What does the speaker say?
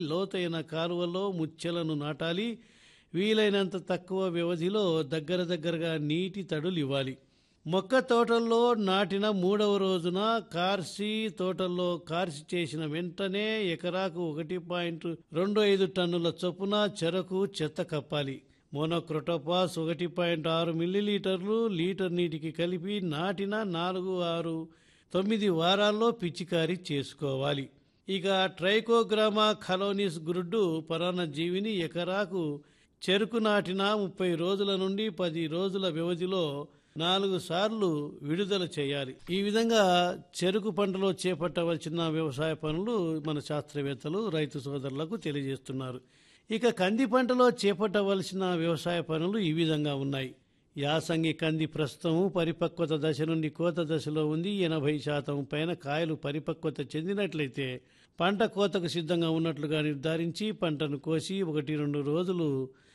లోతైన కాలువలో ముచ్చెలను నాటాలి వీలైనంత తక్కువ వ్యవధిలో దగ్గర దగ్గరగా నీటి తడులు ఇవ్వాలి మొక్క తోటల్లో నాటిన మూడవ రోజున కార్సి తోటల్లో కార్సి చేసిన వెంటనే ఎకరాకు ఒకటి పాయింట్ రెండు ఐదు టన్నుల చొప్పున చెరకు చెత్త కప్పాలి మోనోక్రోటోపాస్ ఒకటి పాయింట్ ఆరు మిల్లీలీటర్లు లీటర్ నీటికి కలిపి నాటిన నాలుగు ఆరు తొమ్మిది వారాల్లో పిచికారీ చేసుకోవాలి ఇక ట్రైకోగ్రామా కలోనిస్ గురుడ్డు పరాన్న జీవిని ఎకరాకు చెరుకు నాటిన ముప్పై రోజుల నుండి పది రోజుల వ్యవధిలో నాలుగు సార్లు విడుదల చేయాలి ఈ విధంగా చెరుకు పంటలో చేపట్టవలసిన వ్యవసాయ పనులు మన శాస్త్రవేత్తలు రైతు సోదరులకు తెలియజేస్తున్నారు ఇక కంది పంటలో చేపట్టవలసిన వ్యవసాయ పనులు ఈ విధంగా ఉన్నాయి యాసంగి కంది ప్రస్తుతం పరిపక్వత దశ నుండి కోత దశలో ఉంది ఎనభై శాతం పైన కాయలు పరిపక్వత చెందినట్లయితే పంట కోతకు సిద్ధంగా ఉన్నట్లుగా నిర్ధారించి పంటను కోసి ఒకటి రెండు రోజులు